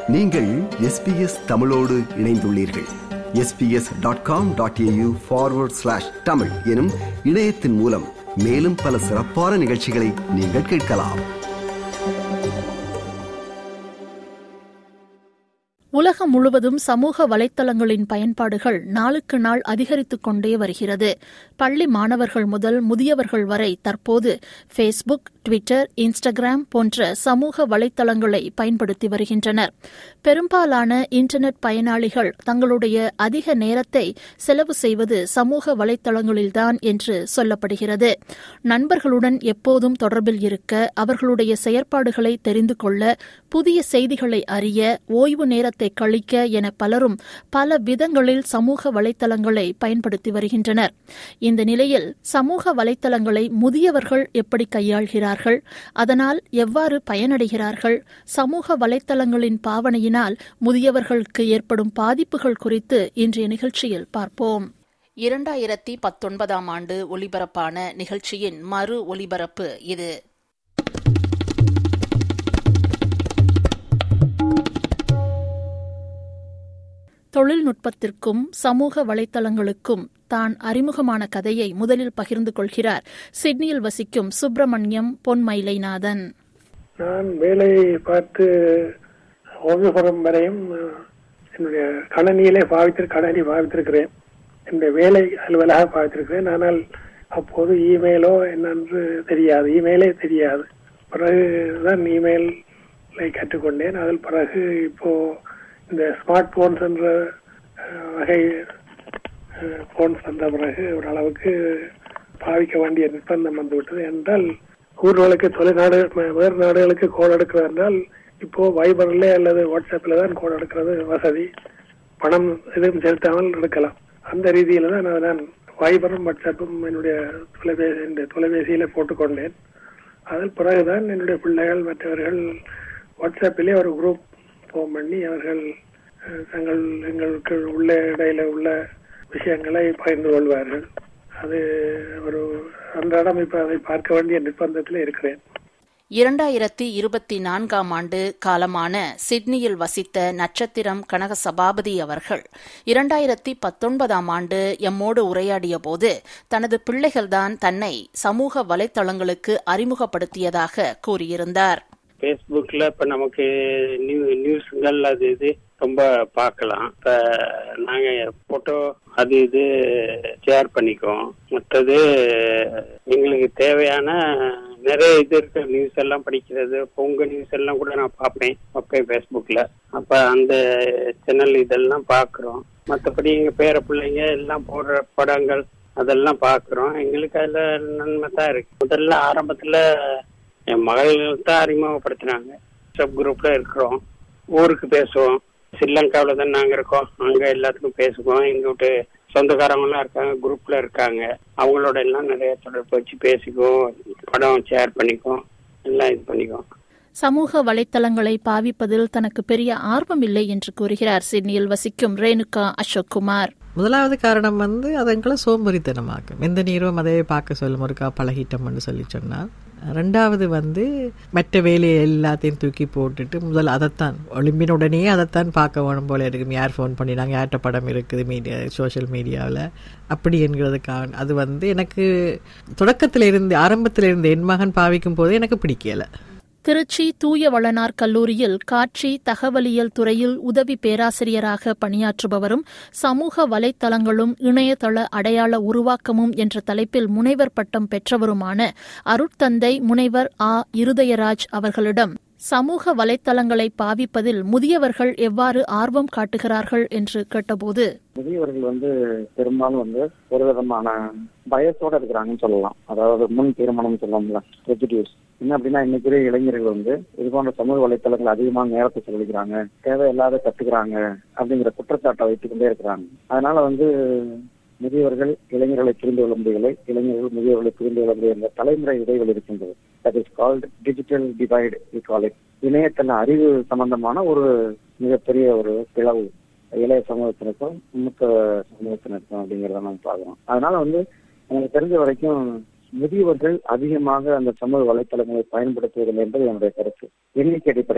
நீங்கள் எஸ்பிஎஸ் தமிழோடு இணைந்துள்ளீர்கள் S B S dot com dot A U forward slash Tamil எனும் இணையத்தின் மூலம் மேலும் பல சிறப்பான நிகழ்ச்சிகளை நீங்கள் கேட்கலாம் உலகம் முழுவதும் சமூக வலைத்தளங்களின் பயன்பாடுகள் நாளுக்கு நாள் அதிகரித்துக் கொண்டே வருகிறது பள்ளி மாணவர்கள் முதல் முதியவர்கள் வரை தற்போது ஃபேஸ்புக் ட்விட்டர் இன்ஸ்டாகிராம் போன்ற சமூக வலைத்தளங்களை பயன்படுத்தி வருகின்றனர் பெரும்பாலான இன்டர்நெட் பயனாளிகள் தங்களுடைய அதிக நேரத்தை செலவு செய்வது சமூக வலைத்தளங்களில்தான் என்று சொல்லப்படுகிறது நண்பர்களுடன் எப்போதும் தொடர்பில் இருக்க அவர்களுடைய செயற்பாடுகளை தெரிந்து கொள்ள புதிய செய்திகளை அறிய ஓய்வு நேரத்தை கழிக்க என பலரும் பல விதங்களில் சமூக வலைத்தளங்களை பயன்படுத்தி வருகின்றனர் இந்த நிலையில் சமூக வலைத்தளங்களை முதியவர்கள் எப்படி கையாள்கிறார்கள் அதனால் எவ்வாறு பயனடைகிறார்கள் சமூக வலைத்தளங்களின் பாவனையினால் முதியவர்களுக்கு ஏற்படும் பாதிப்புகள் குறித்து இன்றைய நிகழ்ச்சியில் பார்ப்போம் இரண்டாயிரத்தி பத்தொன்பதாம் ஆண்டு ஒலிபரப்பான நிகழ்ச்சியின் மறு ஒலிபரப்பு இது தொழில்நுட்பத்திற்கும் சமூக வலைத்தளங்களுக்கும் தான் அறிமுகமான கதையை முதலில் பகிர்ந்து கொள்கிறார் சிட்னியில் வசிக்கும் சுப்பிரமணியம் பொன்மயிலைநாதன் நான் வேலை பார்த்து ஓய்வு பெறும் வரையும் என்னுடைய கணனியிலே பாவித்து கணனி பாவித்திருக்கிறேன் என்னுடைய வேலை அலுவலாக பாவித்திருக்கிறேன் ஆனால் அப்போது இமெயிலோ என்னென்று தெரியாது இமெயிலே தெரியாது பிறகுதான் இமெயிலை கற்றுக்கொண்டேன் அதில் பிறகு இப்போ இந்த ஸ்மார்ட் போன்ஸ் என்ற வகை போன்ஸ் வந்த பிறகு ஓரளவுக்கு பாவிக்க வேண்டிய நிர்பந்தம் வந்துவிட்டது என்றால் ஊர்களுக்கு தொலைநாடு வேறு நாடுகளுக்கு கோல் எடுக்கிறது என்றால் இப்போ வைபர்ல அல்லது வாட்ஸ்அப்ல தான் கோல் எடுக்கிறது வசதி பணம் எதுவும் செலுத்தாமல் எடுக்கலாம் அந்த ரீதியில தான் நான் வைபரும் வாட்ஸ்அப்பும் என்னுடைய தொலைபேசி இந்த தொலைபேசியில போட்டுக்கொண்டேன் அதன் பிறகுதான் என்னுடைய பிள்ளைகள் மற்றவர்கள் வாட்ஸ்அப்பிலே ஒரு குரூப் ஃபோன் பண்ணி அவர்கள் தங்கள் எங்களுக்கு உள்ள இடையில உள்ள விஷயங்களை பகிர்ந்து கொள்வார்கள் அது ஒரு அன்றாடம் இப்ப அதை பார்க்க வேண்டிய நிர்பந்தத்தில் இருக்கிறேன் இரண்டாயிரத்தி இருபத்தி நான்காம் ஆண்டு காலமான சிட்னியில் வசித்த நட்சத்திரம் கனக சபாபதி அவர்கள் இரண்டாயிரத்தி பத்தொன்பதாம் ஆண்டு எம்மோடு உரையாடிய போது தனது பிள்ளைகள்தான் தன்னை சமூக வலைத்தளங்களுக்கு அறிமுகப்படுத்தியதாக கூறியிருந்தார் ஃபேஸ்புக்ல இப்ப நமக்கு நியூ நியூஸ்கள் அது இது ரொம்ப பார்க்கலாம் இப்ப நாங்க போட்டோ அது இது ஷேர் பண்ணிக்குவோம் மற்றது எங்களுக்கு தேவையான நிறைய இது இருக்கு நியூஸ் எல்லாம் படிக்கிறது பொங்க நியூஸ் எல்லாம் கூட நான் பார்ப்பேன் பார்ப்பேன் ஃபேஸ்புக்ல அப்ப அந்த சேனல் இதெல்லாம் பாக்குறோம் மற்றபடி எங்க பேர பிள்ளைங்க எல்லாம் போடுற படங்கள் அதெல்லாம் பாக்குறோம் எங்களுக்கு அதுல நன்மை தான் இருக்கு முதல்ல ஆரம்பத்துல என் மகள் தான் அறிமுகப்படுத்தினாங்க சப் குரூப்ல இருக்கிறோம் ஊருக்கு பேசுவோம் ஸ்ரீலங்காவில தான் நாங்க இருக்கோம் அங்க எல்லாத்துக்கும் பேசுவோம் எங்க விட்டு சொந்தக்காரங்க எல்லாம் இருக்காங்க குரூப்ல இருக்காங்க அவங்களோட எல்லாம் நிறைய தொடர்பு வச்சு பேசிக்குவோம் படம் ஷேர் பண்ணிக்குவோம் எல்லாம் இது பண்ணிக்குவோம் சமூக வலைத்தளங்களை பாவிப்பதில் தனக்கு பெரிய ஆர்வம் இல்லை என்று கூறுகிறார் சிட்னியில் வசிக்கும் ரேணுகா அசோக் குமார் முதலாவது காரணம் வந்து அதுங்களை சோம்பேறித்தனமாக்கும் எந்த நீரும் அதே பார்க்க சொல்லும் ஒருக்கா பழகிட்டோம்னு சொல்லி சொன்னால் ரெண்டாவது வந்து மற்ற வேலையை எல்லாத்தையும் தூக்கி போட்டுட்டு முதல் அதைத்தான் ஒளிம்பின உடனே அதைத்தான் பார்க்க வேணும் போல இருக்கும் யார் ஃபோன் பண்ணினாங்க யார்கிட்ட படம் இருக்குது மீடியா சோஷியல் மீடியாவில் அப்படி என்கிறதுக்காக அது வந்து எனக்கு தொடக்கத்தில் இருந்து ஆரம்பத்தில் இருந்து என் மகன் பாவிக்கும் போது எனக்கு பிடிக்கலை திருச்சி தூய வளனார் கல்லூரியில் காட்சி தகவலியல் துறையில் உதவி பேராசிரியராக பணியாற்றுபவரும் சமூக வலைத்தளங்களும் இணையதள அடையாள உருவாக்கமும் என்ற தலைப்பில் முனைவர் பட்டம் பெற்றவருமான அருட்தந்தை முனைவர் ஆ இருதயராஜ் அவர்களிடம் சமூக வலைத்தளங்களை பாவிப்பதில் முதியவர்கள் எவ்வாறு ஆர்வம் காட்டுகிறார்கள் என்று கேட்டபோது முதியவர்கள் வந்து பெரும்பாலும் வந்து ஒரு விதமான பயத்தோட இருக்கிறாங்கன்னு சொல்லலாம் அதாவது முன் தீர்மானம் சொல்லலாம்ல ரெஜிடியூஸ் என்ன அப்படின்னா இன்னைக்கு இளைஞர்கள் வந்து இது போன்ற சமூக வலைத்தளங்கள் அதிகமான நேரத்தை செலவழிக்கிறாங்க தேவையில்லாத கத்துக்கிறாங்க அப்படிங்கிற குற்றச்சாட்டை வைத்துக் கொண்டே இருக்கிறாங்க அதனால வந்து முதியவர்கள் இளைஞர்களை புரிந்து கொள்ள முடியவில்லை இளைஞர்கள் முதியவர்களை புரிந்து கொள்ள முடியவில்லை தலைமுறை இடைவெளி இருக்கின்றது that is called digital divide call it இணையதள அறிவு சம்பந்தமான ஒரு மிகப்பெரிய ஒரு பிளவு இளைய சமூகத்தினருக்கும் மூத்த சமூகத்தினருக்கும் அப்படிங்கிறத நம்ம பார்க்கிறோம் அதனால வந்து எனக்கு தெரிஞ்ச வரைக்கும் முதியவர்கள் அதிகமாக அந்த சமூக வலைத்தளங்களை பயன்படுத்துவதில்லை என்பது என்னுடைய கருத்து எண்ணிக்கை அடிப்படையில்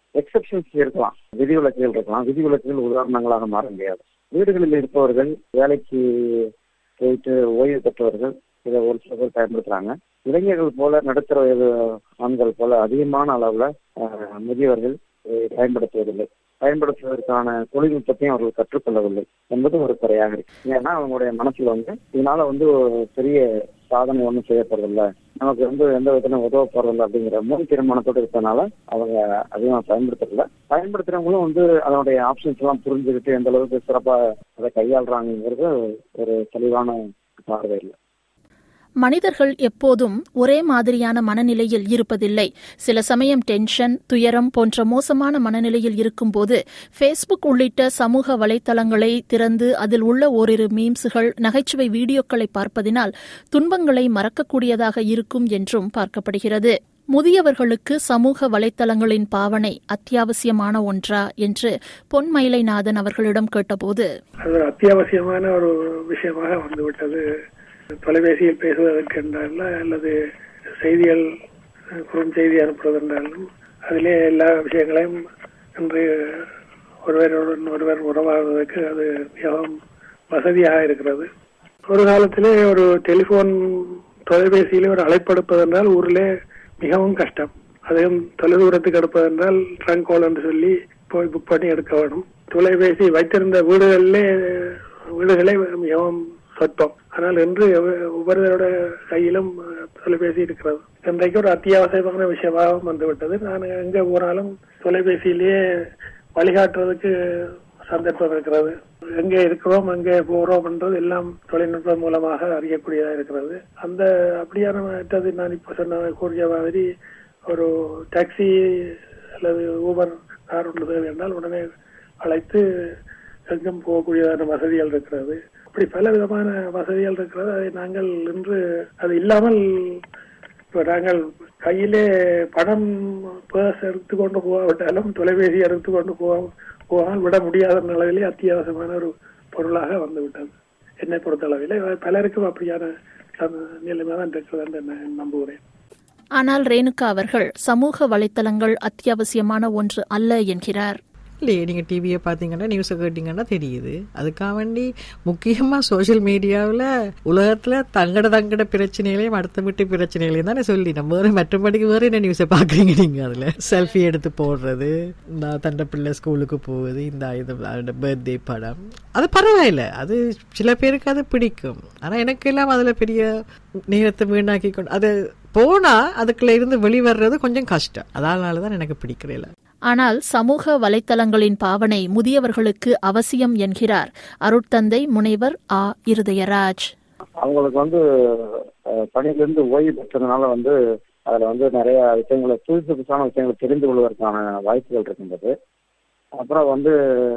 எக்ஸப்ஷன்ஸ் இருக்கலாம் விதிவிலக்குகள் இருக்கலாம் விதிவிலக்குகள் உதாரணங்களாக மாற முடியாது வீடுகளில் இருப்பவர்கள் வேலைக்கு போயிட்டு ஓய்வு பெற்றவர்கள் இதை ஒரு சில பேர் பயன்படுத்துறாங்க இளைஞர்கள் போல நடுத்தர வயது ஆண்கள் போல அதிகமான அளவுல அஹ், முதியவர்கள் இதை பயன்படுத்துவதில்லை பயன்படுத்துவதற்கான தொழில்நுட்பத்தையும் அவர்கள் கற்றுக்கொள்ளவில்லை என்பது ஒரு குறையாக இருக்கு ஏன்னா அவங்களுடைய மனசுல வந்து இதனால வந்து ஒரு பெரிய சாதனை ஒன்றும் செய்ய போறதில்ல நமக்கு வந்து எந்த விதத்திலும் உதவ போறதில்ல அப்படிங்கிற முன் தீர்மானத்தோடு இருப்பதனால அவங்க அதிகமாக பயன்படுத்துறதில்ல பயன்படுத்துறவங்களும் வந்து அதனுடைய ஆப்ஷன்ஸ் எல்லாம் புரிஞ்சுக்கிட்டு எந்த அளவுக்கு சிறப்பா அதை கையாளுறாங்கிறது ஒரு தெளிவான பார்வை இல்லை மனிதர்கள் எப்போதும் ஒரே மாதிரியான மனநிலையில் இருப்பதில்லை சில சமயம் டென்ஷன் துயரம் போன்ற மோசமான மனநிலையில் இருக்கும்போது ஃபேஸ்புக் உள்ளிட்ட சமூக வலைத்தளங்களை திறந்து அதில் உள்ள ஓரிரு மீம்ஸுகள் நகைச்சுவை வீடியோக்களை பார்ப்பதினால் துன்பங்களை மறக்கக்கூடியதாக இருக்கும் என்றும் பார்க்கப்படுகிறது முதியவர்களுக்கு சமூக வலைத்தளங்களின் பாவனை அத்தியாவசியமான ஒன்றா என்று பொன்மயிலைநாதன் அவர்களிடம் கேட்டபோது அது ஒரு அத்தியாவசியமான ஒரு விஷயமாக வந்துவிட்டது தொலைபேசியில் பேசுவதற்கு என்றால் அல்லது செய்திகள் அஹ், குறுஞ்செய்தி அனுப்புவது என்றாலும் அதிலே எல்லா விஷயங்களையும் இன்று ஒருவருடன் ஒருவர் உறவாடுவதற்கு அது மிகவும் வசதியாக இருக்கிறது ஒரு காலத்திலே ஒரு டெலிபோன் தொலைபேசியிலே ஒரு அழைப்படுப்பது என்றால் ஊரிலே மிகவும் கஷ்டம் அதையும் தொலைதூரத்துக்கு எடுப்பதென்றால் ட்ரங்க் கால் என்று சொல்லி போய் புக் பண்ணி எடுக்க வேண்டும் தொலைபேசி வைத்திருந்த வீடுகளிலே வீடுகளே மிகவும் சொற்பம் ஆனால் இன்று ஒவ்வொ- ஒவ்வொருவரோட கையிலும் அஹ், தொலைபேசி இருக்கிறது இன்றைக்கு ஒரு அத்தியாவசியமான விஷயமாக வந்துவிட்டது நான் எங்க போனாலும் தொலைபேசியிலேயே வழிகாட்டுவதற்கு சந்தர்ப்பம் இருக்கிறது எங்கே இருக்கிறோம் எங்கே போறோம் என்றது எல்லாம் தொழில்நுட்பம் மூலமாக அறியக்கூடியதா இருக்கிறது அந்த அப்படியான மற்றது நான் இப்ப சொன்ன கூறிய மாதிரி ஒரு டாக்ஸி அல்லது ஊபர் கார் உள்ளது என்றால் உடனே அழைத்து எங்கும் போகக்கூடியதான வசதிகள் இருக்கிறது அப்படி பல விதமான வசதிகள் இருக்கிறது அதை நாங்கள் இன்று அது இல்லாமல் இப்ப நாங்கள் கையிலே பணம் பேர்ஸ் எடுத்துக்கொண்டு போகாவிட்டாலும் தொலைபேசி எடுத்துக்கொண்டு போக போகாமல் விட முடியாத நிலையிலே அத்தியாவசியமான ஒரு பொருளாக வந்து விட்டது என்னை பொறுத்தளவிலே பலருக்கும் அப்படியான நிலைமை தான் இருக்கிறது என்று நான் நம்புகிறேன் ஆனால் ரேணுகா அவர்கள் சமூக வலைத்தளங்கள் அத்தியாவசியமான ஒன்று அல்ல என்கிறார் இல்லையே நீங்கள் டிவியை பார்த்தீங்கன்னா நியூஸை கேட்டிங்கன்னா தெரியுது அதுக்காக வேண்டி முக்கியமாக சோஷியல் மீடியாவில் உலகத்தில் தங்கட தங்கட பிரச்சனைகளையும் அடுத்த வீட்டு பிரச்சனைகளையும் தானே சொல்லி நம்ம வேறு மற்றபடிக்கு வேறு என்ன நியூஸை பார்க்குறீங்க நீங்கள் அதில் செல்ஃபி எடுத்து போடுறது இந்த தண்டை பிள்ளை ஸ்கூலுக்கு போகுது இந்த இது பர்த்டே படம் அது பரவாயில்ல அது சில பேருக்கு அது பிடிக்கும் ஆனால் எனக்கு எல்லாம் அதில் பெரிய நேரத்தை வீணாக்கி கொண்டு அது போனால் அதுக்குள்ள இருந்து வெளிவர்றது கொஞ்சம் கஷ்டம் அதனால தான் எனக்கு பிடிக்கிறதில்ல ஆனால் சமூக வலைத்தளங்களின் பாவனை முதியவர்களுக்கு அவசியம் என்கிறார் அருட்தந்தை முனைவர் ஆ இருதயராஜ் அவங்களுக்கு வந்து அஹ், பணியிலிருந்து ஓய்வு பெற்றதுனால வந்து அதுல வந்து நிறைய விஷயங்களை புதுசு புதுசான விஷயங்களை தெரிந்து கொள்வதற்கான வாய்ப்புகள் இருக்கின்றது அப்புறம் வந்து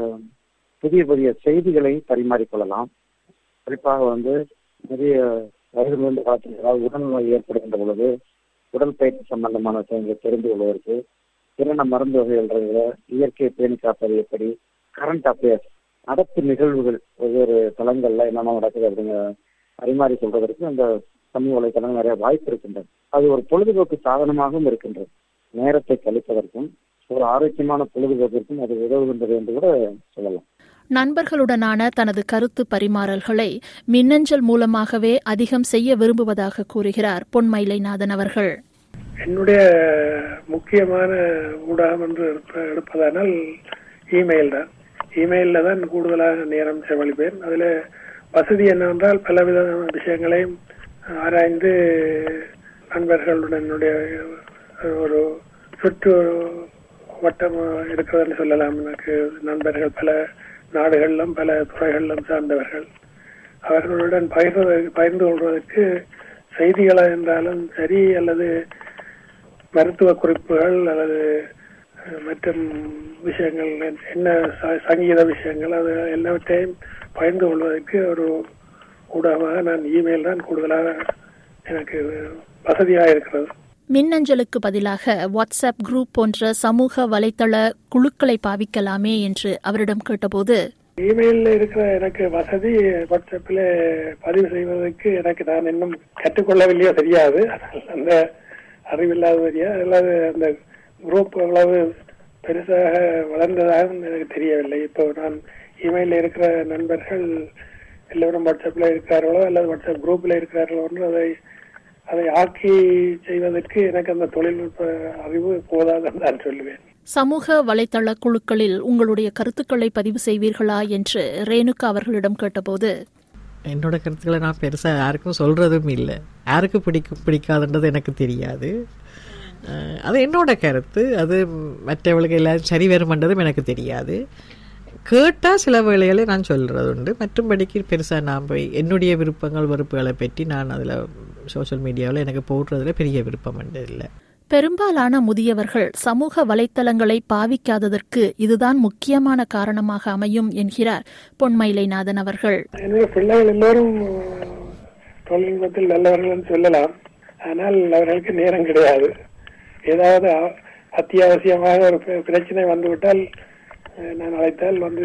புதிய புதிய செய்திகளை பரிமாறிக்கொள்ளலாம் குறிப்பாக வந்து நிறைய வயதில் வந்து பார்த்து ஏதாவது உடல்நோய் ஏற்படுகின்ற பொழுது உடற்பயிற்சி சம்பந்தமான விஷயங்களை தெரிந்து கொள்வதற்கு திறன மருந்து வகைகள் இருக்கிற இயற்கை பேணி காப்பது எப்படி கரண்ட் அஃபேர்ஸ் நடப்பு நிகழ்வுகள் ஒவ்வொரு தளங்கள்ல என்னென்ன நடக்குது அப்படிங்கிற பரிமாறி சொல்றதற்கு அந்த சமூக வலைத்தளங்கள் நிறைய வாய்ப்பு இருக்கின்றது அது ஒரு பொழுதுபோக்கு சாதனமாகவும் இருக்கின்றது நேரத்தை கழிப்பதற்கும் ஒரு ஆரோக்கியமான பொழுதுபோக்கிற்கும் அது உதவுகின்றது என்று கூட சொல்லலாம் நண்பர்களுடனான தனது கருத்து பரிமாறல்களை மின்னஞ்சல் மூலமாகவே அதிகம் செய்ய விரும்புவதாக கூறுகிறார் பொன்மயிலைநாதன் அவர்கள் என்னுடைய முக்கியமான ஊடகம் என்று எடுப்ப- எடுப்பதானால் இமெயில் தான் இமெயில்ல தான் கூடுதலாக நேரம் செலவழிப்பேன் அதுல வசதி என்னவென்றால் பலவித விஷயங்களையும் ஆராய்ந்து நண்பர்களுடன் என்னுடைய ஒரு சுற்று வட்டம் இருக்கிறதுன்னு சொல்லலாம் எனக்கு நண்பர்கள் பல நாடுகளிலும் பல துறைகளிலும் சார்ந்தவர்கள் அவர்களுடன் பகிர்ந்து பகிர்ந்து கொள்வதற்கு செய்திகளா என்றாலும் சரி அல்லது மருத்துவ குறிப்புகள் அல்லது அஹ், மற்றும் விஷயங்கள் என்ன ச- சங்கீத விஷயங்கள் அது எல்லாவற்றையும் பகிர்ந்து கொள்வதற்கு ஒரு ஊடகமாக நான் இமெயில் தான் கூடுதலாக எனக்கு வசதியாக இருக்கிறது மின்னஞ்சலுக்கு பதிலாக வாட்ஸ்அப் குரூப் போன்ற சமூக வலைத்தள குழுக்களை பாவிக்கலாமே என்று அவரிடம் கேட்டபோது இமெயில்ல இருக்கிற எனக்கு வசதி வாட்ஸ்அப்பில் பதிவு செய்வதற்கு எனக்கு நான் இன்னும் கற்றுக்கொள்ளவில்லையோ தெரியாது அதனால அந்த அறிவில்லாத தெரியாது அல்லது அந்த குரூப் எவ்வளவு பெருசாக வளர்ந்ததாக எனக்கு தெரியவில்லை இப்போ நான் இமெயிலில் இருக்கிற நண்பர்கள் எல்லோரும் வாட்ஸ்அப்ல இருக்கிறார்களோ அல்லது வாட்ஸ்அப் குரூப்ல இருக்கிறார்களோ என்று அதை அதை ஆக்கி செய்வதற்கு எனக்கு அந்த தொழில்நுட்ப அறிவு போதாதுன்னு நான் சொல்லுவேன் சமூக வலைதள குழுக்களில் உங்களுடைய கருத்துக்களை பதிவு செய்வீர்களா என்று ரேணுகா அவர்களிடம் கேட்டபோது என்னோட கருத்துக்களை நான் பெருசாக யாருக்கும் சொல்கிறதும் இல்லை யாருக்கு பிடிக்கும் பிடிக்காதுன்றது எனக்கு தெரியாது அஹ், அது என்னோட கருத்து அது மற்றவர்களுக்கு எல்லாரும் சரி வருமன்றதும் எனக்கு தெரியாது கேட்டால் சில வேளைகளை நான் சொல்கிறது உண்டு மற்றும்படிக்கு பெருசாக நான் போய் என்னுடைய விருப்பங்கள் வெறுப்புகளை பற்றி நான் அதில் சோஷியல் மீடியாவில் எனக்கு போடுறதுல பெரிய விருப்பம் இல்லை பெரும்பாலான முதியவர்கள் சமூக வலைத்தளங்களை பாவிக்காததற்கு இதுதான் முக்கியமான காரணமாக அமையும் என்கிறார் பொன்மயிலைநாதன் அவர்கள் என்னுடைய பிள்ளைகள் எல்லோரும் அஹ், தொழில்நுட்பத்தில் நல்லவர்கள் சொல்லலாம் ஆனால் அவர்களுக்கு நேரம் கிடையாது ஏதாவது அ- அத்தியாவசியமாக ஒரு பி- பிரச்சனை வந்துவிட்டால் அஹ், நான் அழைத்தால் வந்து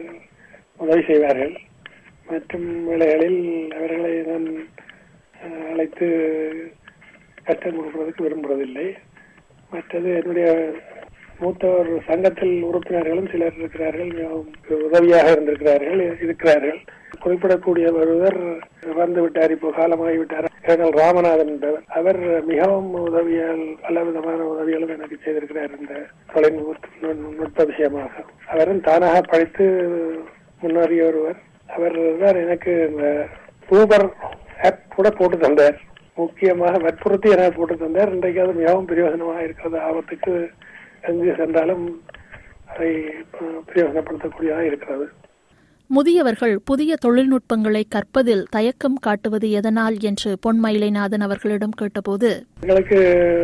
உதவி செய்வார்கள் மற்றும் வேளைகளில் அவர்களை நான் அஹ், அழைத்து கஷ்டம் கொடுப்பதற்கு விரும்புவதில்லை மற்றது என்னுடைய மூத்தவர் சங்கத்தில் உறுப்பினர்களும் சிலர் இருக்கிறார்கள் மிகவும் உதவியாக இருந்திருக்கிறார்கள் இருக்கிறார்கள் குறிப்பிடக்கூடிய ஒருவர் வந்து விட்டார் இப்போ காலமாகி விட்டார் கேர்னல் ராமநாதன் என்பவர் அவர் மிகவும் உதவியால் பல விதமான உதவிகளும் எனக்கு செய்திருக்கிறார் இந்த தொழில்நுட்ப நுட்ப விஷயமாக அவரும் தானாக படித்து முன்னேறிய ஒருவர் அவர் தான் எனக்கு இந்த ஊபர் ஆப் கூட போட்டு தந்தார் முக்கியமாக வற்புறுத்தி எனக்கு போட்டு தந்தார் இன்றைக்கு அது மிகவும் பிரயோஜனமாக இருக்கிறது ஆபத்துக்கு எங்கு சென்றாலும் அதை அஹ், பிரயோஜனப்படுத்தக்கூடியதாக இருக்கிறது முதியவர்கள் புதிய தொழில்நுட்பங்களை கற்பதில் தயக்கம் காட்டுவது எதனால் என்று பொன்மயிலைநாதன் அவர்களிடம் கேட்டபோது எங்களுக்கு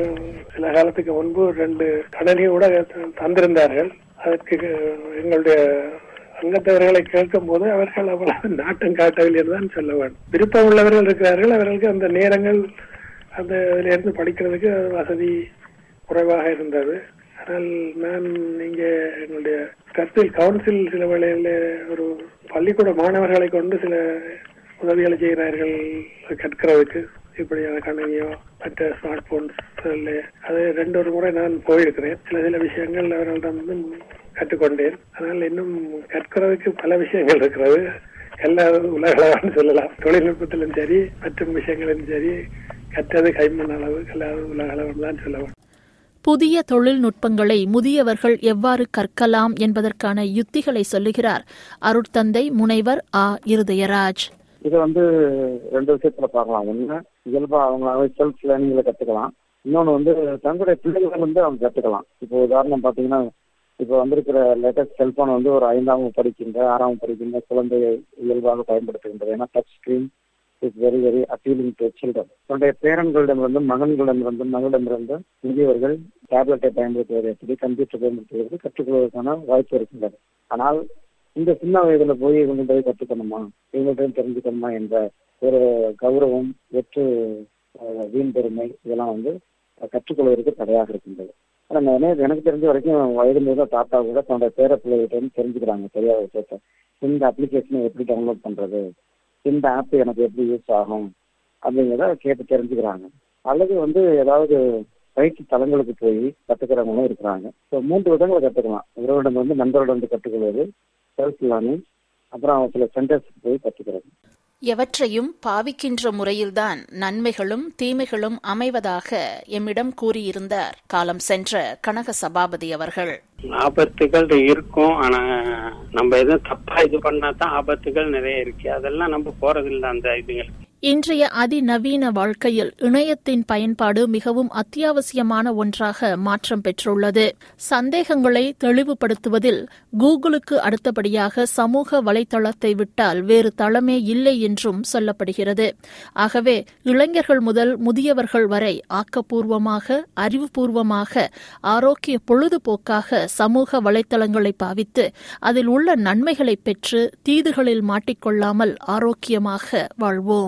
சில காலத்துக்கு முன்பு ரெண்டு கணனி கூட தந்திருந்தார்கள் அதற்கு எங்களுடைய அங்கத்தவர்களை கேட்கும் போது அவர்கள் அவ்வளவு நாட்டம் காட்டவில்லை என்றுதான் சொல்ல வேண்டும் விருப்பம் உள்ளவர்கள் இருக்கிறார்கள் அவர்களுக்கு அந்த நேரங்கள் அந்த இதிலிருந்து படிக்கிறதுக்கு வசதி குறைவாக இருந்தது ஆனால் நான் இங்க எங்களுடைய கற்பில் கவுன்சில் சில வேளையில் ஒரு பள்ளிக்கூட மாணவர்களை கொண்டு சில உதவிகளை செய்கிறார்கள் கற்கிறதுக்கு இப்படியான கணினியோ மற்ற ஸ்மார்ட் போன்ஸ் அது ரெண்டு ஒரு முறை நான் போயிருக்கிறேன் சில சில விஷயங்கள் அவர்களிடம் வந்து கற்றுக்கொண்டேன் ஆனால் இன்னும் கற்கிறதுக்கு பல விஷயங்கள் இருக்கிறது எல்லா உலகளவான்னு சொல்லலாம் தொழில்நுட்பத்திலும் சரி மற்றும் விஷயங்களிலும் சரி கற்றது கைமண் அளவு எல்லா உலகளவன் தான் சொல்ல வேண்டும் புதிய தொழில்நுட்பங்களை முதியவர்கள் எவ்வாறு கற்கலாம் என்பதற்கான யுத்திகளை சொல்லுகிறார் அருட்தந்தை முனைவர் ஆ இருதயராஜ் இதை வந்து ரெண்டு விஷயத்துல பார்க்கலாம் ஒண்ணு இயல்பா அவங்களாவே செல்ஃப் லேர்னிங்ல கத்துக்கலாம் இன்னொன்னு வந்து தங்களுடைய பிள்ளைகளை வந்து அவங்க கத்துக்கலாம் இப்போ உதாரணம் பாத்தீங்கன்னா இப்போ வந்திருக்கிற லேட்டஸ்ட் செல்போன் வந்து ஒரு ஐந்தாம் வகுப்பு படிக்கின்ற ஆறாம் வகுப்பு படிக்கின்ற குழந்தை இயல்பாக பயன்படுத்துகின்றது ஏன்னா touch screen is very very appealing to children தன்னுடைய பேரன்களிடமிருந்து மகன்களிடமிருந்து மகளிடமிருந்து முதியவர்கள் டேப்லெட்டை பயன்படுத்துவது எப்படி கம்ப்யூட்டர் பயன்படுத்துவது கற்றுக்கொள்வதற்கான வாய்ப்பு இருக்கின்றது ஆனால் இந்த சின்ன வயதுல போய் இவங்கள்ட்ட போய் கத்துக்கணுமா இவங்கள்ட்ட தெரிஞ்சுக்கணுமா என்ற ஒரு கௌரவம் வெற்று அஹ், வீண் பெருமை இதெல்லாம் வந்து கற்றுக்கொள்வதற்கு தடையாக இருக்கின்றது ஆனா நான் எனக்கு தெரிஞ்ச வரைக்கும் வயது மீத தாத்தா கூட தன்னோட பேர பிள்ளைகிட்ட இருந்து தெரிஞ்சுக்கிறாங்க தெரியாத விஷயத்த இந்த அப்ளிகேஷனை எப்படி டவுன்லோட் பண்றது இந்த ஆப் எனக்கு எப்படி யூஸ் ஆகும் அப்படிங்கிறத கேட்டு தெரிஞ்சுக்கிறாங்க அல்லது வந்து ஏதாவது பயிற்சி தலங்களுக்கு போய் கத்துக்கிறவங்களும் இருக்கிறாங்க ஸோ மூன்று விதங்களை கத்துக்கலாம் உறவிடம் வந்து நண்பரிடம் வந்து கற்றுக்கொள்வது செல்ஃப் லேர்னிங் அப்புறம் சில சென்டர்ஸ்க்கு போய் கற்றுக்கிறது எவற்றையும் பாவிக்கின்ற முறையில்தான் நன்மைகளும் தீமைகளும் அமைவதாக எம்மிடம் கூறியிருந்தார் காலம் சென்ற கனக சபாபதி அவர்கள் ஆபத்துகள் இருக்கும் ஆனா நம்ம எதுவும் தப்பா இது பண்ணா தான் ஆபத்துகள் நிறைய இருக்கு அதெல்லாம் நம்ம போறதில்லை அந்த இதுங்களுக்கு இன்றைய அதிநவீன வாழ்க்கையில் இணையத்தின் பயன்பாடு மிகவும் அத்தியாவசியமான ஒன்றாக மாற்றம் பெற்றுள்ளது சந்தேகங்களை தெளிவுபடுத்துவதில் கூகுளுக்கு அடுத்தபடியாக சமூக வலைதளத்தை விட்டால் வேறு தளமே இல்லை என்றும் சொல்லப்படுகிறது ஆகவே இளைஞர்கள் முதல் முதியவர்கள் வரை ஆக்கப்பூர்வமாக அறிவுபூர்வமாக ஆரோக்கிய பொழுதுபோக்காக சமூக வலைதளங்களை பாவித்து அதில் உள்ள நன்மைகளை பெற்று தீதுகளில் மாட்டிக்கொள்ளாமல் ஆரோக்கியமாக வாழ்வோம்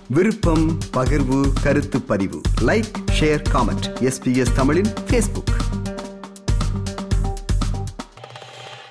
விருப்பம் பகிர்வு கருத்து பதிவு லைக் ஷேர் காமெண்ட் எஸ்பிஎஸ் தமிழின் ஃபேஸ்புக்